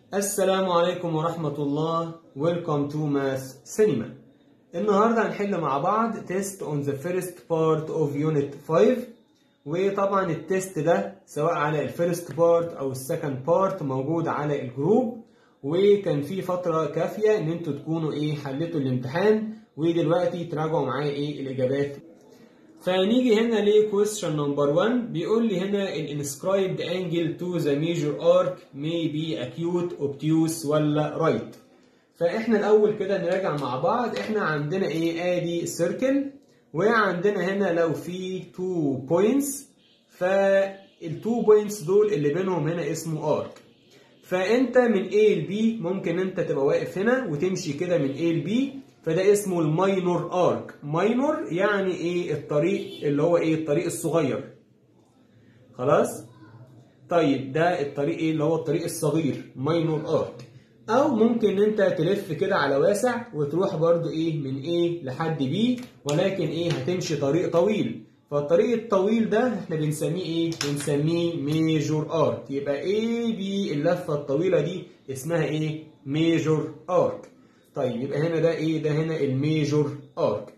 السلام عليكم ورحمة الله Welcome to Math Cinema النهاردة هنحل مع بعض تيست on the first part of unit 5 وطبعا التيست ده سواء على الفيرست بارت او السكند بارت موجود على الجروب وكان في فترة كافية ان انتوا تكونوا ايه حليتوا الامتحان ودلوقتي تراجعوا معايا ايه الاجابات فنيجي هنا ل question number 1 بيقول لي هنا ال inscribed angle to the major arc may be acute obtuse ولا right فاحنا الاول كده نراجع مع بعض احنا عندنا ايه ادي circle وعندنا هنا لو في 2 points فال 2 points دول اللي بينهم هنا اسمه arc فانت من A ل B ممكن انت تبقى واقف هنا وتمشي كده من A ل B فده اسمه الماينور ارك ماينور يعني ايه الطريق اللي هو ايه الطريق الصغير خلاص طيب ده الطريق ايه اللي هو الطريق الصغير ماينور ارك او ممكن انت تلف كده على واسع وتروح برضو ايه من ايه لحد بي ولكن ايه هتمشي طريق طويل فالطريق الطويل ده احنا بنسميه ايه بنسميه ميجور ارك يبقى ايه بي اللفه الطويله دي اسمها ايه ميجور ارك طيب يبقى هنا ده ايه ده هنا الميجور ارك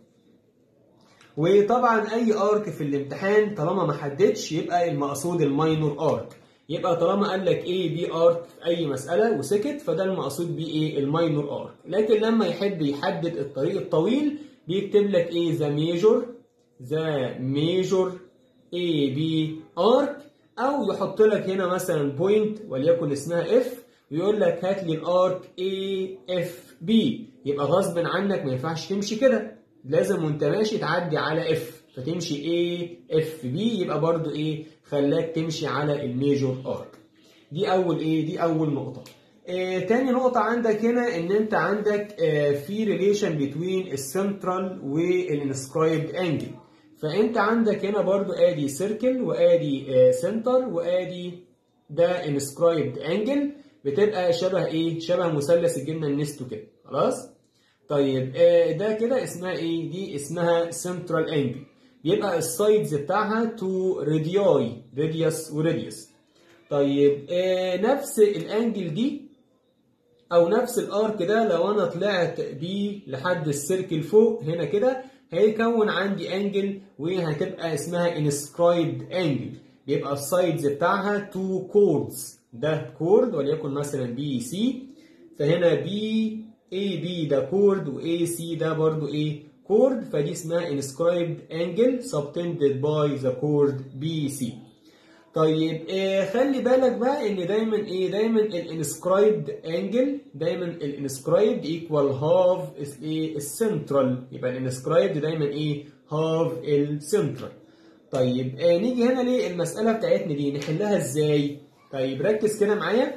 وطبعا اي ارك في الامتحان طالما ما حددش يبقى المقصود الماينور ارك يبقى طالما قال لك ايه بي ارك في اي مساله وسكت فده المقصود بيه ايه الماينور ارك لكن لما يحب يحدد الطريق الطويل بيكتب لك ايه ذا ميجور ذا ميجور اي بي ارك او يحط لك هنا مثلا بوينت وليكن اسمها اف ويقول لك هات لي الارك اي اف بي يبقى غصب عنك ما ينفعش تمشي كده لازم وانت ماشي تعدي على اف فتمشي اي اف بي يبقى برضو ايه خلاك تمشي على الميجور ارك دي اول ايه دي اول نقطه آه تاني نقطة عندك هنا إن أنت عندك آه في ريليشن بين السنترال والانسكرايبد انجل فأنت عندك هنا برضو آدي سيركل وآدي آه سنتر وآدي ده انسكرايبد انجل بتبقى شبه ايه شبه مثلث الجبنه النستو كده خلاص طيب آه ده كده اسمها ايه دي اسمها سنترال انجل يبقى السايدز بتاعها تو راديوي راديوس وراديوس طيب آه نفس الانجل دي او نفس الارك ده لو انا طلعت بيه لحد السيركل فوق هنا كده هيكون عندي انجل وهتبقى اسمها انسكرايبد انجل بيبقى السايدز بتاعها تو كوردز ده كورد وليكن مثلا بي سي فهنا بي اي بي ده كورد واي سي ده برضو ايه كورد فدي اسمها inscribed angle subtended by the chord BC طيب إيه خلي بالك بقى ان دايما ايه دايما الانسكرايبد انجل دايما الانسكرايبد ايكوال هاف ايه السنترال يبقى الانسكرايبد دايما ايه هاف السنترال طيب إيه نيجي هنا ليه المساله بتاعتنا دي نحلها ازاي طيب ركز كده معايا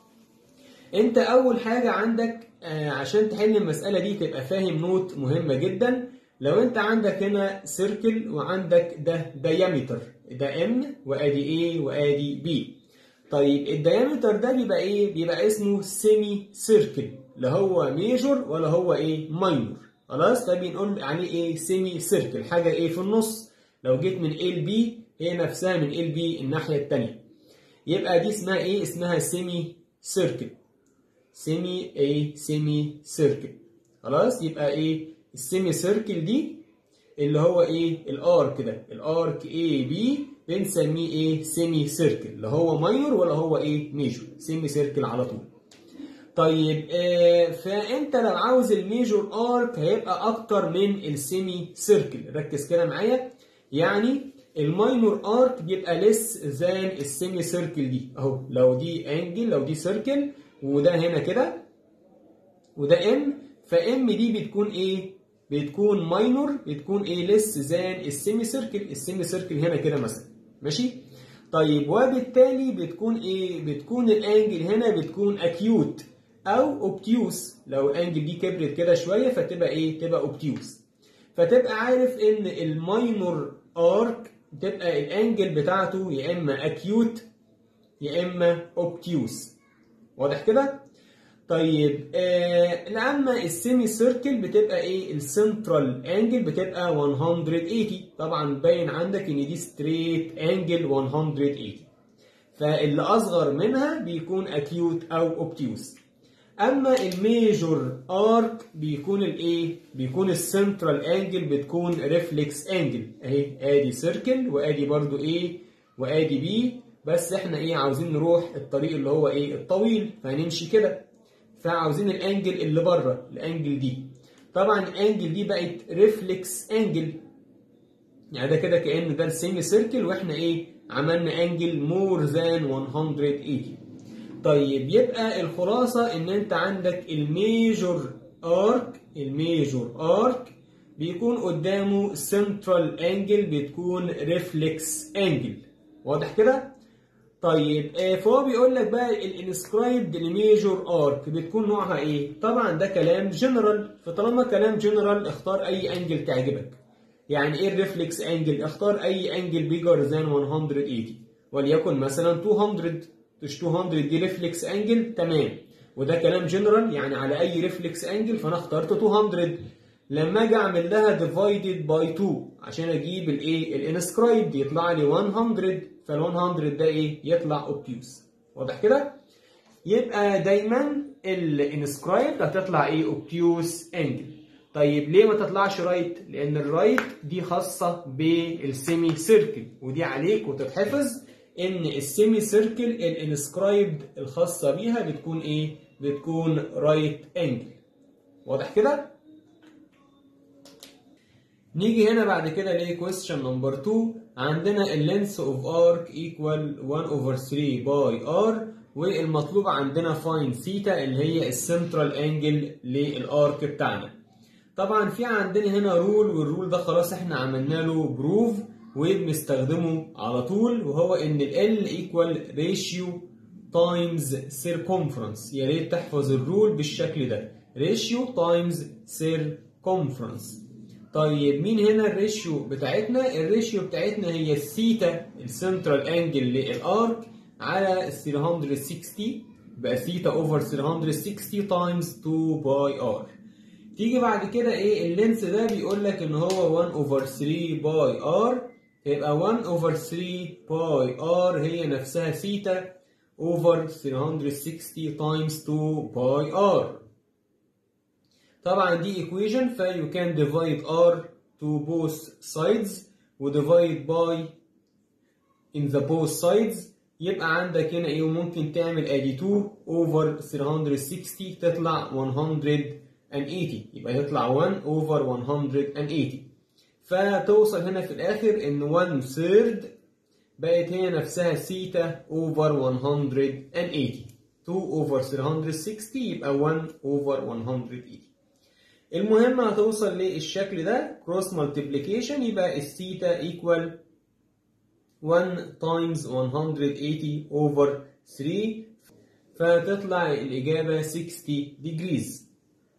انت اول حاجة عندك آه عشان تحل المسألة دي تبقى فاهم نوت مهمة جدا لو انت عندك هنا سيركل وعندك ده دايمتر ده ام وادي A وادي B طيب الدايمتر ده بيبقى ايه بيبقى اسمه سيمي سيركل لا هو ميجور ولا هو ايه ماينور خلاص طيب بنقول عليه ايه سيمي سيركل حاجة ايه في النص لو جيت من A ل B هي نفسها من A ل B الناحية التانية يبقى دي اسمها ايه اسمها سيمي سيركل سيمي ايه سيمي سيركل خلاص يبقى ايه السيمي سيركل دي اللي هو ايه الارك ده الارك اي بي بنسميه ايه سيمي سيركل لا هو ماينور ولا هو ايه ميجور سيمي سيركل على طول طيب آه فانت لو عاوز الميجور ارك هيبقى اكتر من السيمي سيركل ركز كده معايا يعني الماينور ارك بيبقى ليس ذان السيمي سيركل دي اهو لو دي انجل لو دي سيركل وده هنا كده وده ام فام دي بتكون ايه بتكون ماينور بتكون ايه ليس ذان السيمي سيركل السيمي سيركل هنا كده مثلا ماشي طيب وبالتالي بتكون ايه بتكون الانجل هنا بتكون اكيوت او اوبتيوس لو الانجل دي كبرت كده شويه فتبقى ايه تبقى اوبتيوس فتبقى عارف ان الماينور ارك تبقى الانجل بتاعته يا اما اكيوت يا اما اوبتيوس واضح كده طيب آه لما السيمي سيركل بتبقى ايه السنترال انجل بتبقى 180 طبعا باين عندك ان دي ستريت انجل 180 فاللي اصغر منها بيكون اكيوت او اوبتيوس اما الميجور ارك بيكون الايه بيكون السنترال انجل بتكون ريفلكس انجل اهي ادي سيركل وادي برضو ايه وادي بي بس احنا ايه عاوزين نروح الطريق اللي هو ايه الطويل فهنمشي كده فعاوزين الانجل اللي بره الانجل دي طبعا الانجل دي بقت ريفلكس انجل يعني ده كده كأن ده السيمي سيركل واحنا ايه عملنا انجل مور ذان 180 طيب يبقى الخلاصة ان انت عندك الميجور ارك الميجور ارك بيكون قدامه سنترال انجل بتكون ريفلكس انجل واضح كده؟ طيب فهو بيقول لك بقى الانسكرايبد الميجور ارك بتكون نوعها ايه؟ طبعا ده كلام جنرال فطالما كلام جنرال اختار اي انجل تعجبك. يعني ايه الريفلكس انجل؟ اختار اي انجل بيجر ذان 180 وليكن مثلا 200 مش 200 دي ريفلكس انجل تمام وده كلام جنرال يعني على اي ريفلكس انجل فانا اخترت 200 لما اجي اعمل لها ديفايدد باي 2 عشان اجيب الايه الانسكرايبد يطلع لي 100 فال 100 ده ايه يطلع اوبتيوس واضح كده يبقى دايما الانسكرايبد هتطلع ايه اوبتيوس انجل طيب ليه ما تطلعش رايت لان الرايت دي خاصه بالسيمي سيركل ودي عليك وتتحفظ ان السيمي سيركل الانسكرايبد الخاصه بيها بتكون ايه بتكون رايت انجل واضح كده نيجي هنا بعد كده ل question نمبر 2 عندنا اللينس اوف ارك equal 1 over 3 باي ار والمطلوب عندنا فاين ثيتا اللي هي السنترال انجل للارك بتاعنا طبعا في عندنا هنا رول والرول ده خلاص احنا عملنا له بروف وبنستخدمه على طول وهو ان ال L equal ratio times circumference يا ريت تحفظ الرول بالشكل ده ratio times circumference طيب مين هنا الريشيو بتاعتنا الريشيو بتاعتنا هي الثيتا السنترال انجل للارك على 360 بقى ثيتا اوفر 360 تايمز 2 باي ار تيجي بعد كده ايه اللينس ده بيقول لك ان هو 1 اوفر 3 باي ار يبقى 1 اوفر 3 باي ار هي نفسها ثيتا اوفر 360 تايمز 2 باي ار طبعا دي equation ف you can divide r to both sides و divide by in the both sides يبقى عندك هنا ايه وممكن تعمل ادي 2 over 360 تطلع 180 يبقى يطلع 1 over 180 فتوصل هنا في الاخر ان 1 third بقت هي نفسها سيتا over 180 2 over 360 يبقى 1 over 180 المهم هتوصل للشكل ده كروس مالتيبليكيشن يبقى الثيتا ايكوال 1 تايمز 180 اوفر 3 فتطلع الإجابة 60 degrees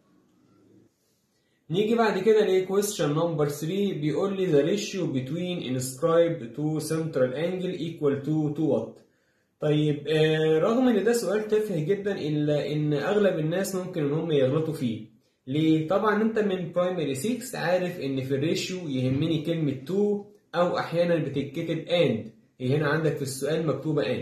نيجي بعد كده ل question number 3 بيقول لي the ratio between inscribed to central angle equal to to what طيب آه رغم ان ده سؤال تافه جدا الا ان اغلب الناس ممكن ان هم يغلطوا فيه ليه؟ طبعا انت من برايمري 6 عارف ان في الريشيو يهمني كلمة 2 او احيانا بتتكتب and هي هنا عندك في السؤال مكتوبة and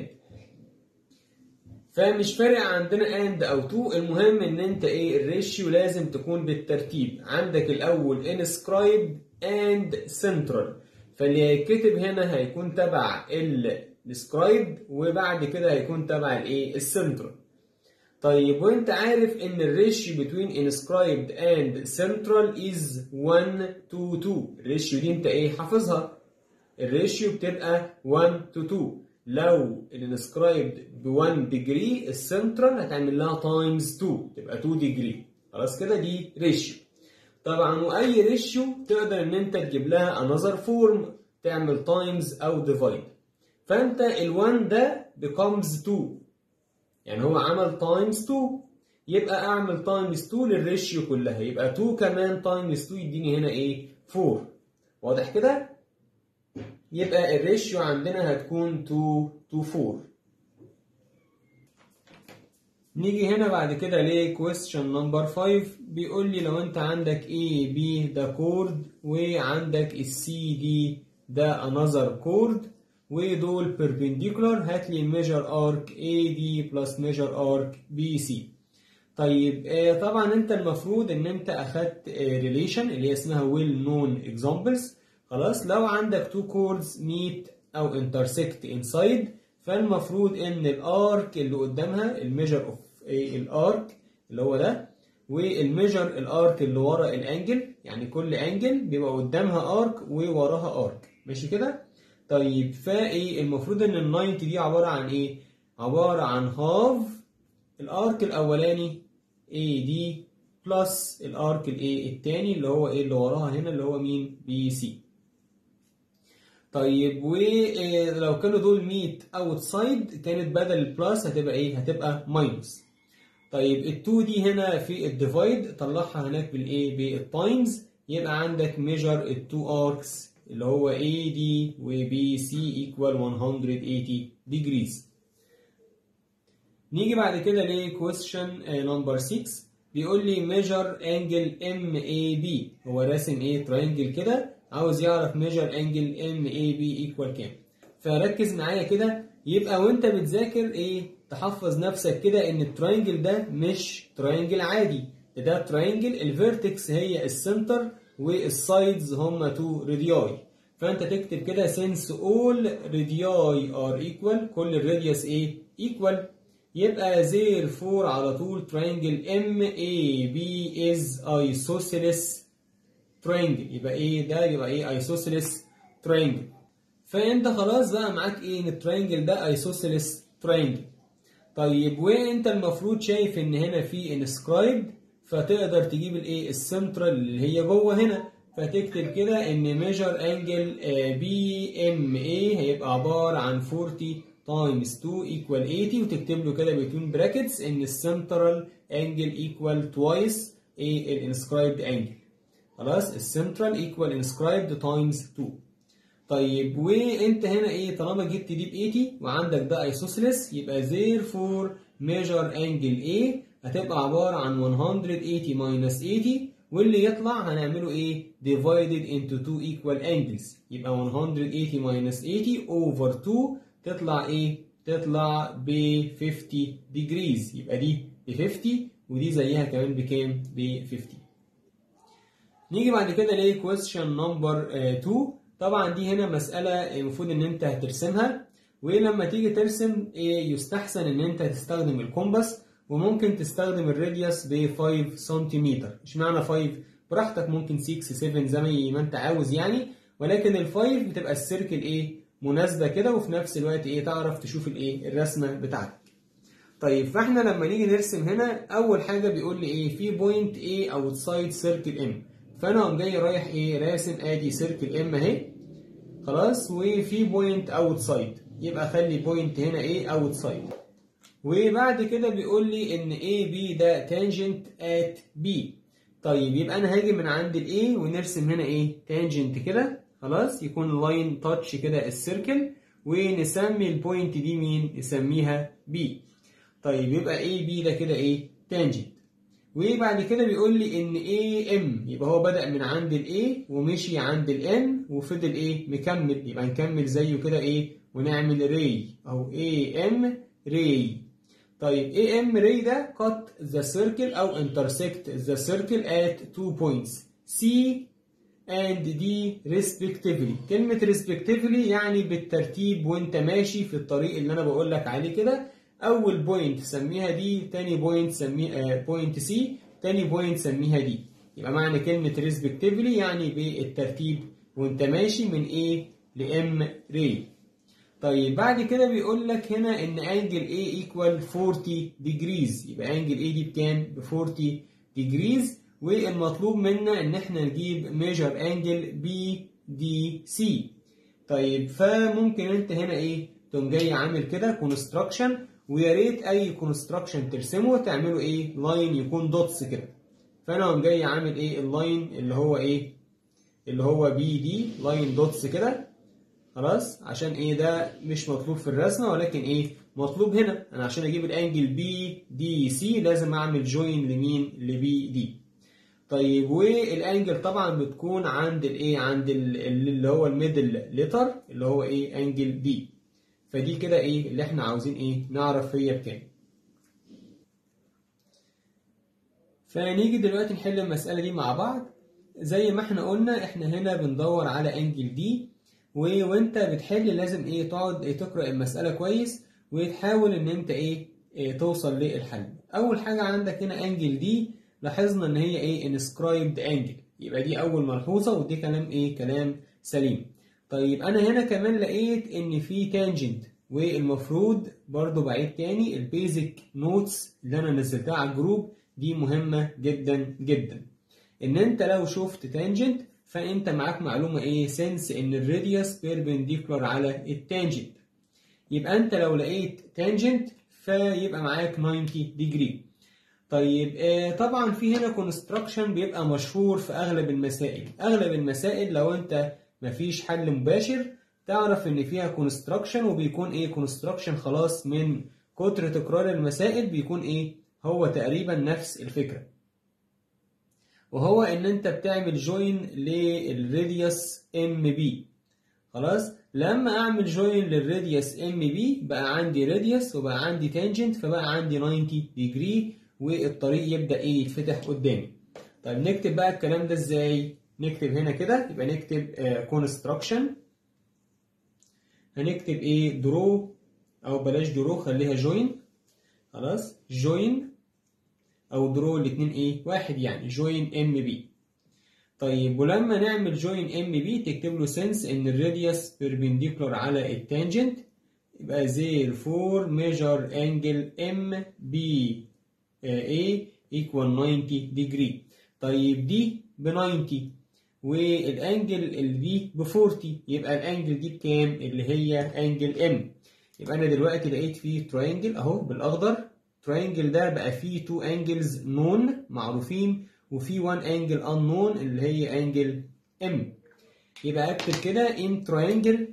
فمش فارق عندنا and او 2 المهم ان انت ايه الريشيو لازم تكون بالترتيب عندك الاول inscribed and central فاللي هيتكتب هنا هيكون تبع السكرايب وبعد كده هيكون تبع الايه السنترال طيب وانت عارف ان الريشيو between inscribed and central is 1 to 2 الريشيو دي انت ايه حافظها الريشيو بتبقى 1 to 2 لو الانسكرايبد ب 1 degree السنترال هتعمل لها تايمز 2 تبقى 2 degree خلاص كده دي ريشيو طبعا واي ريشيو تقدر ان انت تجيب لها another form تعمل تايمز او ديفايد فانت ال1 ده becomes 2 يعني هو عمل تايمز 2 يبقى اعمل تايمز 2 للريشيو كلها يبقى 2 كمان تايمز 2 يديني هنا ايه 4 واضح كده يبقى الريشيو عندنا هتكون 2 to 4 نيجي هنا بعد كده ل question number 5 بيقول لي لو انت عندك A B ده كورد وعندك السي دي ده another كورد ودول بيربنديكولار هات لي ميجر ارك اي دي بلس ميجر ارك بي سي طيب آه، طبعا انت المفروض ان انت اخدت ريليشن اللي هي اسمها ويل نون اكزامبلز خلاص لو عندك تو كوردز ميت او انترسكت انسايد فالمفروض ان الارك اللي قدامها الميجر اوف الارك اللي هو ده والميجر الارك اللي ورا الانجل يعني كل انجل بيبقى قدامها ارك ووراها ارك ماشي كده طيب فايه المفروض ان ال 90 دي عباره عن ايه عباره عن هاف الارك الاولاني اي دي بلس الارك الايه التاني اللي هو ايه اللي وراها هنا اللي هو مين بي سي طيب ولو كانوا دول ميت اوتسايد كانت بدل البلس هتبقى ايه هتبقى ماينس طيب ال2 دي هنا في الديفايد طلعها هناك بالايه بالتايمز يبقى عندك ميجر ال2 اركس اللي هو AD و BC equal 180 degrees نيجي بعد كده ل question نمبر 6 بيقول لي measure angle MAB هو راسم ايه تراينجل كده عاوز يعرف measure angle MAB equal كام فركز معايا كده يبقى وانت بتذاكر ايه تحفظ نفسك كده ان التراينجل ده مش تراينجل عادي ده, ده تراينجل الفيرتكس هي السنتر والسايدز هم 2 رادياي فانت تكتب كده since all radii are equal كل الراديوس ايه equal يبقى therefore على طول triangle MAB is isosceles triangle يبقى ايه ده يبقى ايه isosceles triangle فانت خلاص بقى معاك ايه ان التراينجل ده isosceles triangle طيب وانت المفروض شايف ان هنا في inscribed فتقدر تجيب الايه السنترال اللي هي جوه هنا فتكتب كده ان ميجر انجل بي ام اي هيبقى عباره عن 40 تايمز 2 ايكوال 80 وتكتب له كده بين براكتس ان السنترال انجل ايكوال توايس ايه الانسكرايبد انجل خلاص السنترال ايكوال انسكرايبد تايمز 2 طيب وانت هنا ايه طالما جبت دي ب 80 وعندك ده ايسوسيلس يبقى therefore measure angle A هتبقى عبارة عن 180 minus 80 واللي يطلع هنعمله ايه divided into two equal angles يبقى 180 minus 80 over 2 تطلع ايه تطلع ب 50 degrees يبقى دي ب 50 ودي زيها كمان بكام ب 50 نيجي بعد كده ل question number 2 طبعا دي هنا مسألة المفروض ان انت هترسمها ولما تيجي ترسم ايه يستحسن ان انت تستخدم الكومباس وممكن تستخدم الراديوس ب 5 سنتيمتر اشمعنى 5 براحتك ممكن 6 7 زي ما انت عاوز يعني ولكن ال 5 بتبقى السيركل ايه مناسبه كده وفي نفس الوقت ايه تعرف تشوف الايه الرسمه بتاعتك طيب فاحنا لما نيجي نرسم هنا اول حاجه بيقول لي ايه في بوينت ايه اوتسايد سيركل ام فانا قوم جاي رايح ايه راسم ادي سيركل ام اهي خلاص وفي بوينت اوتسايد يبقى خلي بوينت هنا ايه اوتسايد وبعد كده بيقول لي ان AB ده تانجنت at B طيب يبقى انا هاجي من عند ال A ونرسم هنا ايه تانجنت كده خلاص يكون لاين تاتش كده السيركل ونسمي البوينت دي مين نسميها B طيب يبقى AB ده كده ايه تانجنت وبعد كده بيقول لي ان AM يبقى هو بدأ من عند ال A ومشي عند ال N وفضل ايه مكمل يبقى نكمل زيه كده ايه ونعمل ري او AM ري طيب AM ray ده cut the circle أو intersect the circle at two points C and D respectively كلمة respectively يعني بالترتيب وانت ماشي في الطريق اللي أنا بقول لك عليه كده أول بوينت سميها دي تاني بوينت سميها بوينت C تاني بوينت سميها دي يبقى معنى كلمة respectively يعني بالترتيب وانت ماشي من A ل M ray طيب بعد كده بيقول لك هنا ان انجل A equal 40 degrees يبقى انجل A دي بكام؟ ب 40 degrees والمطلوب منا ان احنا نجيب measure انجل BDC طيب فممكن انت هنا ايه؟ تقوم جاي عامل كده construction ويا ريت اي construction ترسمه تعمله ايه؟ لاين يكون دوتس كده فانا قوم جاي عامل ايه؟ اللاين اللي هو ايه؟ اللي هو بي دي لاين دوتس كده خلاص عشان ايه ده مش مطلوب في الرسمه ولكن ايه مطلوب هنا انا عشان اجيب الانجل بي دي سي لازم اعمل جوين لمين لبي دي طيب والانجل طبعا بتكون عند الايه عند اللي هو الميدل ليتر اللي هو ايه انجل بي فدي كده ايه اللي احنا عاوزين ايه نعرف هي بكام فنيجي دلوقتي نحل المسألة دي مع بعض زي ما احنا قلنا احنا هنا بندور على انجل دي و... وانت بتحل لازم ايه تقعد ايه تقرأ المسألة كويس وتحاول ان انت ايه, إيه توصل للحل اول حاجة عندك هنا انجل دي لاحظنا ان هي ايه انسكرايبد انجل يبقى دي اول ملحوظة ودي كلام ايه كلام سليم طيب انا هنا كمان لقيت ان في تانجنت والمفروض برضو بعيد تاني البيزك نوتس اللي انا نزلتها على الجروب دي مهمة جدا جدا ان انت لو شفت تانجنت فانت معاك معلومة ايه سنس ان الراديوس بيربنديكولار على التانجنت يبقى انت لو لقيت تانجنت فيبقى معاك 90 ديجري طيب آه طبعا في هنا كونستراكشن بيبقى مشهور في اغلب المسائل اغلب المسائل لو انت مفيش حل مباشر تعرف ان فيها كونستراكشن وبيكون ايه كونستراكشن خلاص من كتر تكرار المسائل بيكون ايه هو تقريبا نفس الفكرة وهو ان انت بتعمل جوين للراديوس ام بي خلاص لما اعمل جوين للراديوس ام بي بقى عندي راديوس وبقى عندي تانجنت فبقى عندي 90 ديجري والطريق يبدا ايه يتفتح قدامي طيب نكتب بقى الكلام ده ازاي نكتب هنا كده يبقى نكتب كونستراكشن هنكتب ايه درو او بلاش درو خليها جوين خلاص جوين او درو الاثنين ايه واحد يعني جوين ام بي طيب ولما نعمل جوين ام بي تكتب له سنس ان الراديوس بيربنديكولار على التانجنت يبقى زير فور ميجر انجل ام بي اي ايكوال 90 ديجري طيب دي ب 90 والانجل اللي دي ب 40 يبقى الانجل دي بكام اللي هي انجل ام يبقى انا دلوقتي لقيت فيه تراينجل اهو بالاخضر تراينجل ده بقى فيه تو انجلز نون معروفين وفي وان انجل unknown اللي هي انجل ام يبقى اكتب كده ان تراينجل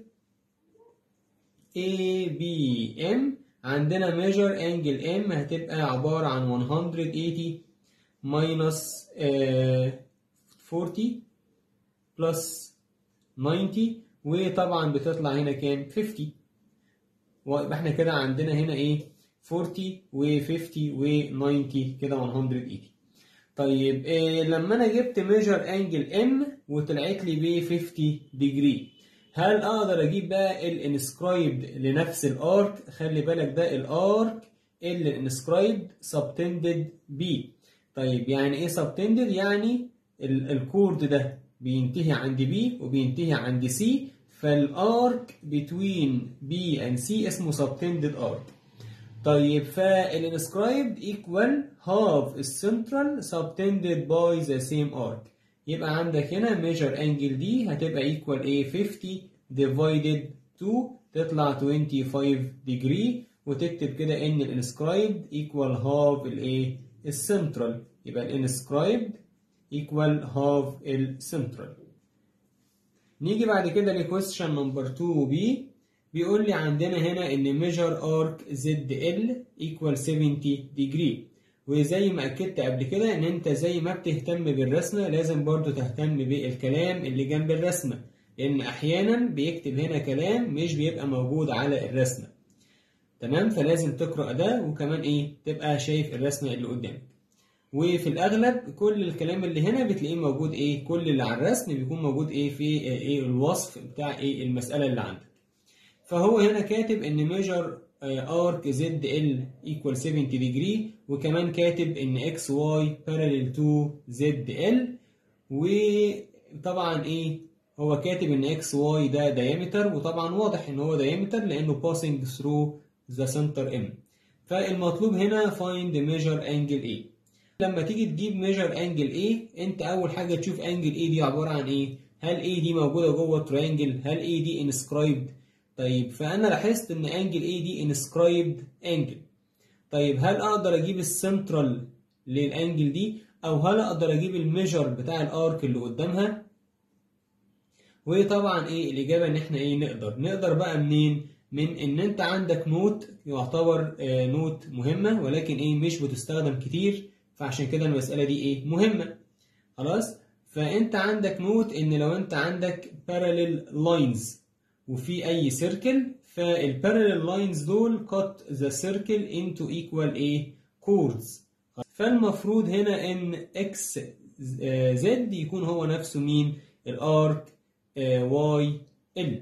اي بي ام عندنا ميجر انجل ام هتبقى عبارة عن 180 minus آه 40 بلس 90 وطبعا بتطلع هنا كام 50 ويبقى احنا كده عندنا هنا ايه 40 و50 و90 كده 180 طيب إيه لما انا جبت ميجر انجل ام وطلعت لي ب 50 ديجري هل اقدر اجيب بقى الانسكرايبد لنفس الارك خلي بالك ده الارك اللي الانسكرايبد سبتندد بي طيب يعني ايه سبتندد يعني الكورد ده بينتهي عند بي وبينتهي عند سي فالارك بتوين بي اند سي اسمه سبتندد ارك طيب فالانسكرايبد ايكوال هاف السنترال سبتندد باي ذا سيم ارك يبقى عندك هنا ميجر انجل دي هتبقى ايكوال ايه 50 ديفايدد 2 تطلع 25 ديجري وتكتب كده ان الانسكرايبد ايكوال هاف الايه السنترال يبقى الانسكرايبد ايكوال هاف السنترال نيجي بعد كده لكويستشن نمبر 2 بي بيقول لي عندنا هنا ان ميجر ارك زد ال ايكوال 70 ديجري وزي ما اكدت قبل كده ان انت زي ما بتهتم بالرسمه لازم برضو تهتم بالكلام اللي جنب الرسمه لان احيانا بيكتب هنا كلام مش بيبقى موجود على الرسمه تمام فلازم تقرا ده وكمان ايه تبقى شايف الرسمه اللي قدامك وفي الاغلب كل الكلام اللي هنا بتلاقيه موجود ايه كل اللي على الرسم بيكون موجود ايه في ايه الوصف بتاع ايه المساله اللي عندك فهو هنا كاتب ان ميجر ارك زد ال ايكوال 70 ديجري وكمان كاتب ان اكس واي باراليل تو زد ال وطبعا ايه هو كاتب ان اكس واي ده دايمتر وطبعا واضح ان هو دايمتر لانه باسنج ثرو ذا سنتر ام فالمطلوب هنا فايند ميجر انجل ايه لما تيجي تجيب ميجر انجل ايه انت اول حاجه تشوف انجل ايه دي عباره عن ايه هل ايه دي موجوده جوه ترينجل هل ايه دي انسكرايبد طيب فانا لاحظت ان انجل ايه دي انسكرايبد انجل طيب هل اقدر اجيب السنترال للانجل دي او هل اقدر اجيب الميجر بتاع الارك اللي قدامها وطبعا ايه الاجابه ان احنا ايه نقدر نقدر بقى منين من ان انت عندك نوت يعتبر آه نوت مهمه ولكن ايه مش بتستخدم كتير فعشان كده المساله دي ايه مهمه خلاص فانت عندك نوت ان لو انت عندك parallel lines وفي اي سيركل فالبارallel lines دول cut the circle into equal a chords فالمفروض هنا ان x z يكون هو نفسه مين الارك y ال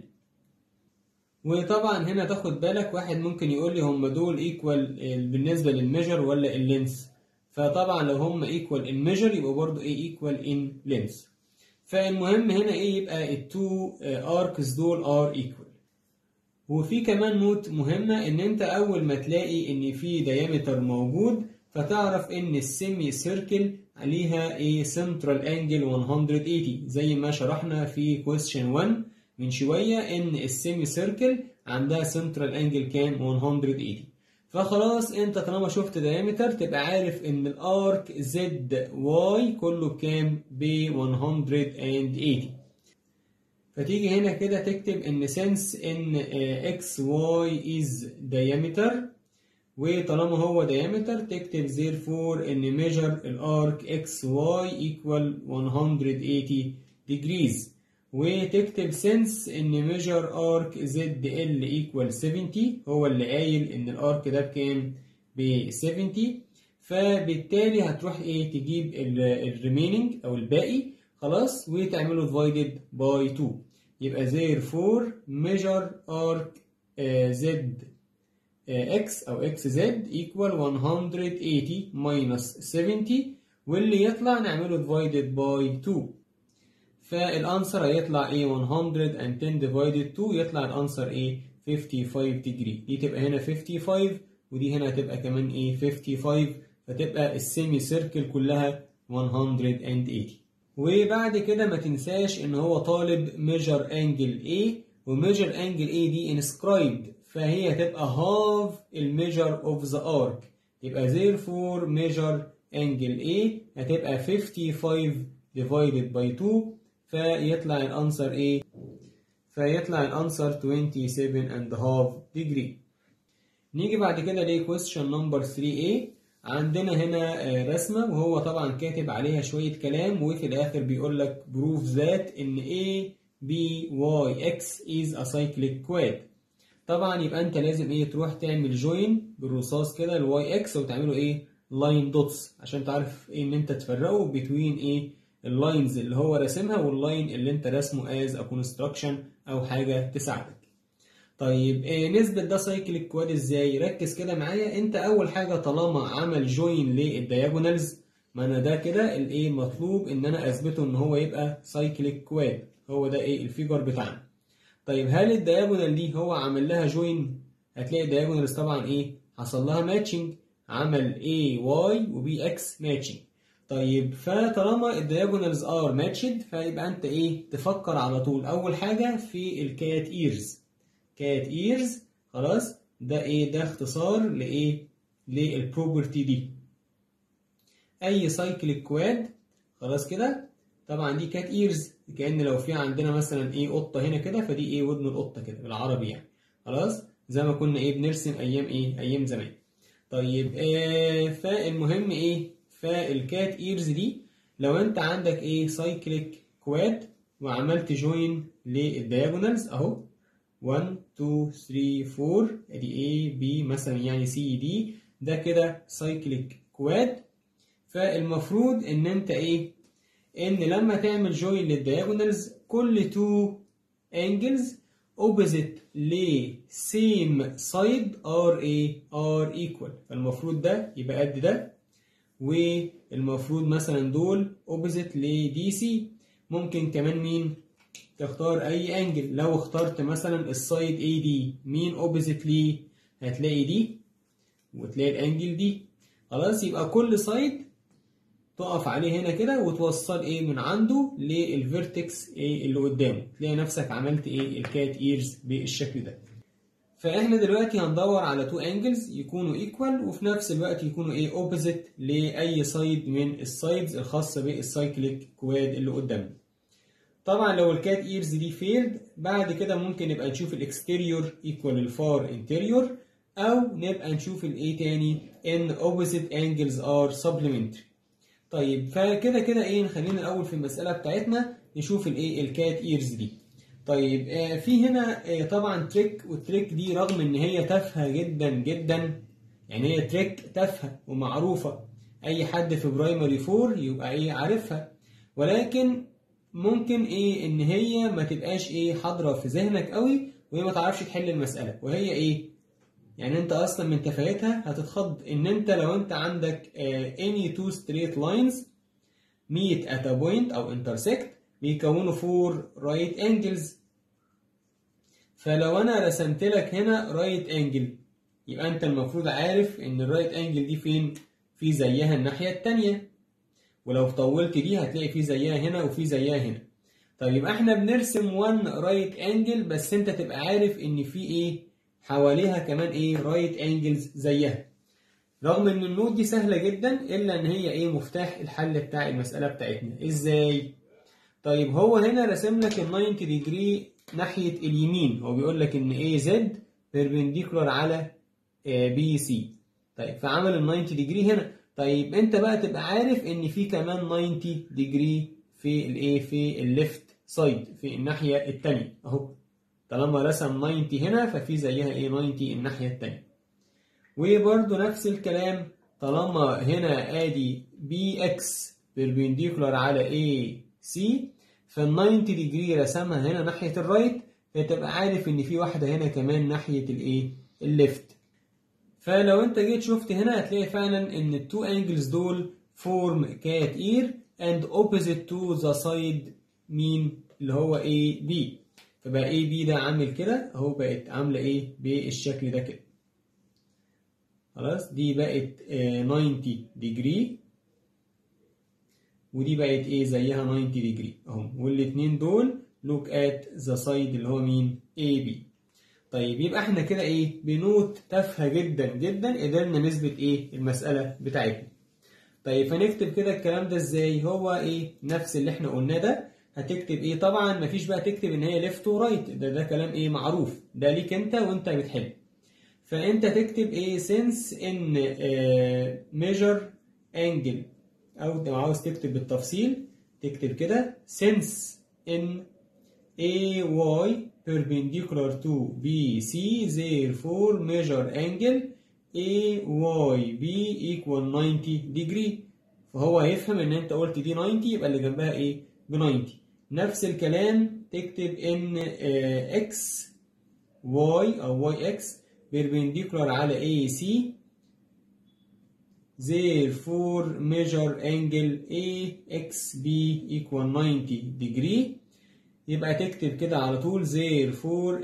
وطبعا هنا تاخد بالك واحد ممكن يقول لي هم دول ايكوال بالنسبه للميجر ولا اللينس فطبعا لو هم ايكوال ان ميجر يبقى برضه ايه ايكوال ان لينس فالمهم هنا ايه يبقى التو اركس دول ار ايكوال وفي كمان نوت مهمه ان انت اول ما تلاقي ان في دايمتر موجود فتعرف ان السيمي سيركل عليها ايه سنترال انجل 180 زي ما شرحنا في كويستشن 1 من شويه ان السيمي سيركل عندها سنترال انجل كام 180 فخلاص انت طالما شفت دايمتر تبقى عارف ان الارك زد واي كله بكام ب 180 فتيجي هنا كده تكتب ان since ان اكس واي از diameter وطالما هو diameter تكتب therefore ان measure الارك اكس واي equal 180 degrees وتكتب since ان measure arc ZL equal 70 هو اللي قايل ان الارك ده بكام؟ ب 70 فبالتالي هتروح ايه تجيب الريميننج او الباقي خلاص وتعمله divided by 2 يبقى therefore measure arc Z X او XZ equal 180 minus 70 واللي يطلع نعمله divided by 2 فالانسر هيطلع ايه 110 divided 2 يطلع الانسر ايه 55 degree دي تبقى هنا 55 ودي هنا هتبقى كمان ايه 55 فتبقى السيمي سيركل كلها 180 وبعد كده ما تنساش ان هو طالب ميجر انجل A وميجر انجل A دي inscribed فهي هتبقى half الميجر اوف ذا ارك يبقى therefore measure angle A هتبقى 55 divided by 2 فيطلع الانسر ايه فيطلع الانسر 27 and half degree نيجي بعد كده ل question number 3a عندنا هنا رسمة وهو طبعا كاتب عليها شوية كلام وفي الآخر بيقول لك prove that إن A B Y X is a cyclic quad طبعا يبقى أنت لازم إيه تروح تعمل join بالرصاص كده الواي اكس وتعمله إيه line dots عشان تعرف إيه إن أنت تفرقه between إيه اللاينز اللي هو راسمها واللاين اللي انت راسمه از ا كونستراكشن او حاجه تساعدك طيب إيه نثبت ده سايكليك كواد ازاي ركز كده معايا انت اول حاجه طالما عمل جوين للدياجونالز ما انا ده كده الايه مطلوب ان انا اثبته ان هو يبقى سايكليك كواد هو ده ايه الفيجر بتاعنا طيب هل الدياجونال دي هو عمل لها جوين هتلاقي الدياجونالز طبعا ايه حصل لها ماتشنج عمل A Y وبي اكس ماتشنج طيب فطالما الدياجونالز ار ماتشد فيبقى انت ايه تفكر على طول اول حاجه في الكات ايرز كات ايرز خلاص ده ايه ده اختصار لايه للبروبرتي دي اي سايكليك كواد خلاص كده طبعا دي كات ايرز كان لو في عندنا مثلا ايه قطه هنا كده فدي ايه ودن القطه كده بالعربي يعني خلاص زي ما كنا ايه بنرسم ايام ايه ايام زمان طيب آه فالمهم ايه فالكات ايرز دي لو انت عندك ايه سايكليك كواد وعملت جوين للدياجونالز اهو 1 2 3 4 ادي A B مثلا يعني C D ده كده سايكليك كواد فالمفروض ان انت ايه ان لما تعمل جوين للدياجونالز كل 2 انجلز opposite ل same side are a are equal فالمفروض ده يبقى قد ده والمفروض مثلا دول opposite ل DC ممكن كمان مين تختار اي انجل لو اخترت مثلا السايد اي دي مين opposite ليه هتلاقي دي وتلاقي الانجل دي خلاص يبقى كل سايد تقف عليه هنا كده وتوصل ايه من عنده للفيرتكس ايه اللي قدامه تلاقي نفسك عملت ايه الكات ايرز بالشكل ده فاحنا دلوقتي هندور على تو انجلز يكونوا ايكوال وفي نفس الوقت يكونوا ايه اوبوزيت لاي سايد من السايدز الخاصه بالسايكليك كواد اللي قدامنا طبعا لو الكات ايرز دي فيلد بعد كده ممكن نبقى نشوف الاكستيريور ايكوال الفار انتيريور او نبقى نشوف الايه تاني ان opposite angles are supplementary طيب فكده كده ايه نخلينا الاول في المساله بتاعتنا نشوف الايه الكات ايرز دي طيب آه في هنا آه طبعا تريك والتريك دي رغم ان هي تافهه جدا جدا يعني هي تريك تافهه ومعروفه اي حد في برايمري 4 يبقى ايه عارفها ولكن ممكن ايه ان هي ما تبقاش ايه حاضره في ذهنك قوي وهي ما تعرفش تحل المساله وهي ايه يعني انت اصلا من تفاهتها هتتخض ان انت لو انت عندك uh, any two straight lines meet at a point او intersect بيكونوا four right angles فلو انا رسمت لك هنا right angle يبقى انت المفروض عارف ان الرايت انجل دي فين في زيها الناحيه التانية ولو طولت دي هتلاقي في زيها هنا وفي زيها هنا طيب يبقى احنا بنرسم وان رايت انجل بس انت تبقى عارف ان في ايه حواليها كمان ايه رايت انجلز زيها رغم ان النوت دي سهله جدا الا ان هي ايه مفتاح الحل بتاع المساله بتاعتنا ازاي طيب هو هنا رسم لك ال 90 ديجري ناحيه اليمين هو بيقول لك ان ايه زد بيربنديكولار على بي سي طيب فعمل ال 90 ديجري هنا طيب انت بقى تبقى عارف ان في كمان 90 ديجري في الايه في الليفت سايد في الناحيه الثانيه اهو طالما رسم 90 هنا ففي زيها ايه 90 الناحيه الثانيه وبرده نفس الكلام طالما هنا ادي بي اكس بيربنديكولار على اي سي فال 90 ديجري رسمها هنا ناحيه الرايت فتبقى عارف ان في واحده هنا كمان ناحيه الايه الليفت فلو انت جيت شفت هنا هتلاقي فعلا ان التو انجلز دول فورم كات اير and opposite to the side مين اللي هو A B فبقى A B ده عامل كده اهو بقت عامله ايه بالشكل ده كده خلاص دي بقت آه 90 ديجري ودي بقت ايه زيها 90 ديجري اهو والاثنين دول look at the side اللي هو مين A B طيب يبقى احنا كده ايه بنوت تافهه جدا جدا قدرنا نثبت ايه المساله بتاعتنا طيب فنكتب كده الكلام ده ازاي هو ايه نفس اللي احنا قلناه ده هتكتب ايه طبعا مفيش بقى تكتب ان هي ليفت ورايت ده ده كلام ايه معروف ده ليك انت وانت بتحل فانت تكتب ايه since ان measure angle او لو عاوز تكتب بالتفصيل تكتب كده since in AY perpendicular to BC therefore measure angle AYB equal 90 degree فهو هيفهم ان انت قلت دي 90 يبقى اللي جنبها ايه ب 90 نفس الكلام تكتب ان اكس واي او واي اكس perpendicular على AC therefore measure angle AXB equal 90 degree يبقى تكتب كده على طول therefore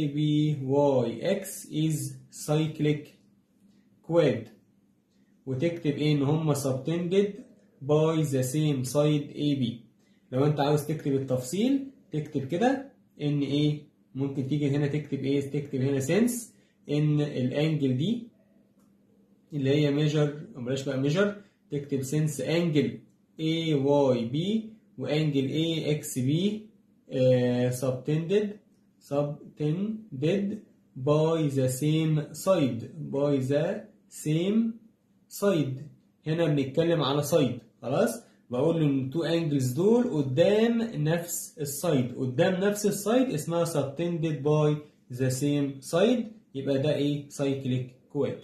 ABYX is cyclic quad وتكتب ايه ان هما subtended by the same side AB لو انت عاوز تكتب التفصيل تكتب كده ان ايه ممكن تيجي هنا تكتب ايه تكتب هنا since ان الانجل دي اللي هي measure بلاش بقى measure تكتب since angle AYB وانجل AXB uh, subtended subtended by the same side by the same side هنا بنتكلم على side خلاص بقول ان التو انجلز دول قدام نفس السايد قدام نفس السايد اسمها subtended by the same side يبقى ده ايه cyclic quad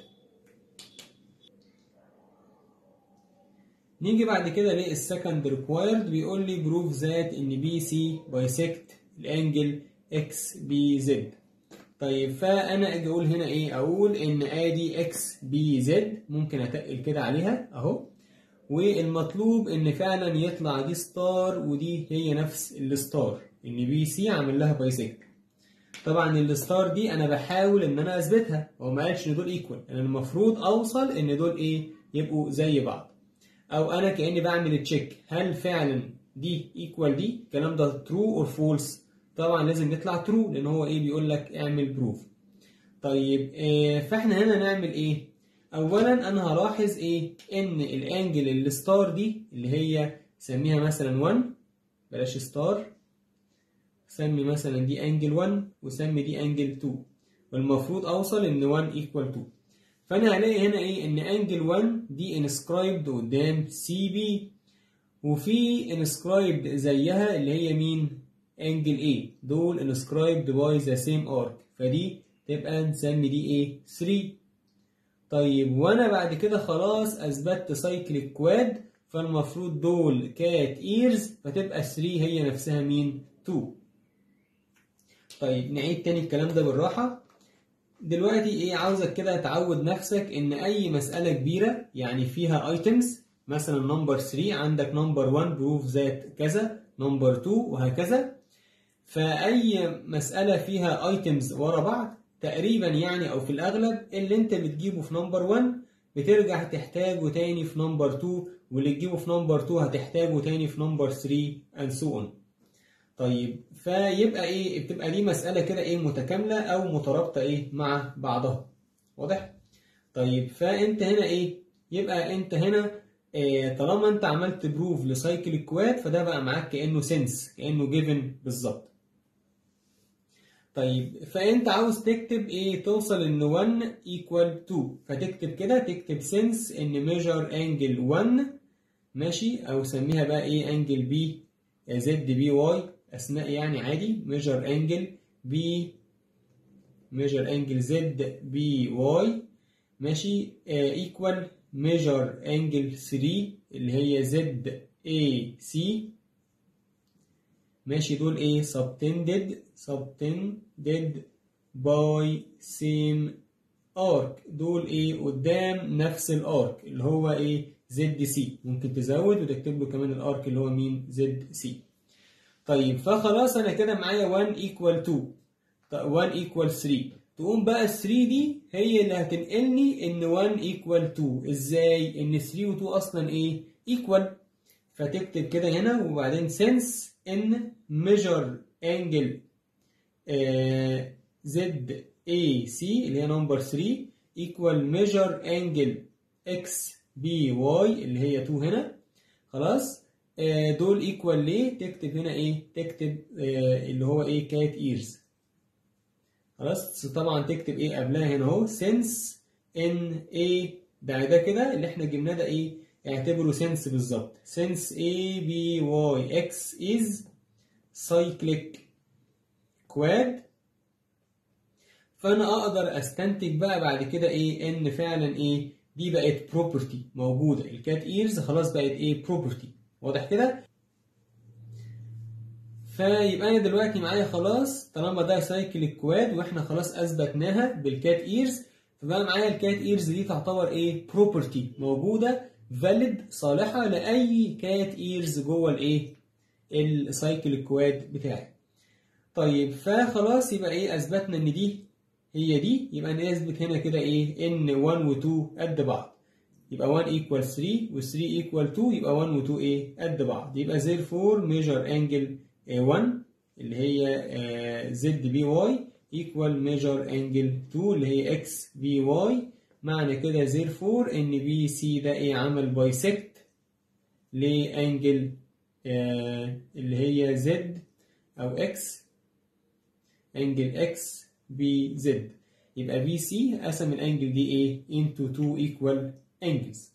نيجي بعد كده للسكند ريكوايرد بيقول لي بروف ذات ان بي سي بايسكت الانجل اكس بي زد طيب فانا اجي اقول هنا ايه اقول ان ادي اكس بي زد ممكن اتقل كده عليها اهو والمطلوب ان فعلا يطلع دي ستار ودي هي نفس الستار ان بي سي عامل لها بايسكت طبعا الستار دي انا بحاول ان انا اثبتها هو ما قالش ان دول ايكوال انا المفروض اوصل ان دول ايه يبقوا زي بعض او انا كاني بعمل تشيك هل فعلا دي ايكوال دي الكلام ده ترو اور فولس طبعا لازم يطلع ترو لان هو ايه بيقول لك اعمل بروف طيب إيه فاحنا هنا نعمل ايه اولا انا هلاحظ ايه ان الانجل الستار دي اللي هي سميها مثلا 1 بلاش ستار سمي مثلا دي انجل 1 وسمي دي انجل 2 والمفروض اوصل ان 1 ايكوال 2 فانا هلاقي هنا ايه ان انجل 1 دي انسكرايبد قدام سي بي وفي inscribed زيها اللي هي مين angle A دول inscribed by the same arc فدي تبقى نسمي دي ايه 3 طيب وانا بعد كده خلاص اثبتت سايكليك كواد فالمفروض دول كات ايرز فتبقى 3 هي نفسها مين 2 طيب نعيد تاني الكلام ده بالراحة دلوقتي ايه عاوزك كده تعود نفسك ان اي مسألة كبيرة يعني فيها ايتمز مثلا نمبر 3 عندك نمبر 1 بروف ذات كذا نمبر 2 وهكذا فاي مسألة فيها ايتمز ورا بعض تقريبا يعني او في الاغلب اللي انت بتجيبه في نمبر 1 بترجع تحتاجه تاني في نمبر 2 واللي تجيبه في نمبر 2 هتحتاجه تاني في نمبر 3 and so on طيب فيبقى ايه بتبقى دي مسألة كده ايه متكاملة او مترابطة ايه مع بعضها واضح طيب فانت هنا ايه يبقى انت هنا إيه طالما انت عملت بروف لسايكل الكواد فده بقى معاك كانه سنس كانه جيفن بالظبط طيب فانت عاوز تكتب ايه توصل ان 1 equal 2 فتكتب كده تكتب سنس ان measure angle 1 ماشي او سميها بقى ايه انجل بي زد بي واي اسماء يعني عادي measure angle بي measure angle زد بي واي ماشي equal measure angle 3 اللي هي زد اي سي ماشي دول ايه subtended subtended by same arc دول ايه قدام نفس الارك اللي هو ايه زد سي ممكن تزود وتكتب له كمان الارك اللي هو مين زد سي طيب فخلاص انا كده معايا 1 equal 2 1 equal 3 تقوم بقى ال 3 دي هي اللي هتنقلني ان 1 equal 2 ازاي ان 3 و 2 اصلا ايه equal فتكتب كده هنا وبعدين since ان measure angle آه زد اي سي اللي هي نمبر 3 equal measure angle اكس بي واي اللي هي 2 هنا خلاص آه دول equal ليه تكتب هنا ايه تكتب آه اللي هو ايه كات ايرز خلاص طبعا تكتب ايه قبلها هنا اهو since ان ايه ده ده كده اللي احنا جبناه ده ايه اعتبره سنس بالظبط since a b y x is cyclic quad فانا اقدر استنتج بقى بعد كده ايه ان فعلا ايه دي بقت property موجوده الكات ايرز خلاص بقت ايه property واضح كده فيبقى انا دلوقتي معايا خلاص طالما ده سايكل كواد واحنا خلاص اثبتناها بالكات ايرز فبقى معايا الكات ايرز دي تعتبر ايه property موجوده valid صالحه لاي كات ايرز جوه الايه السايكل الكواد بتاعي طيب فخلاص يبقى ايه اثبتنا ان دي هي دي يبقى نثبت هنا كده ايه ان 1 و 2 قد بعض يبقى 1 equal 3 و 3 equal 2 يبقى 1 و 2 ايه قد بعض يبقى therefore measure angle 1 اللي هي زد بي واي equal measure angle 2 اللي هي اكس بي واي معنى كده therefore ان بي سي ده ايه عمل بايسكت لانجل آه اللي هي زد او اكس انجل اكس بي زد يبقى بي سي قسم الانجل دي ايه into two equal angles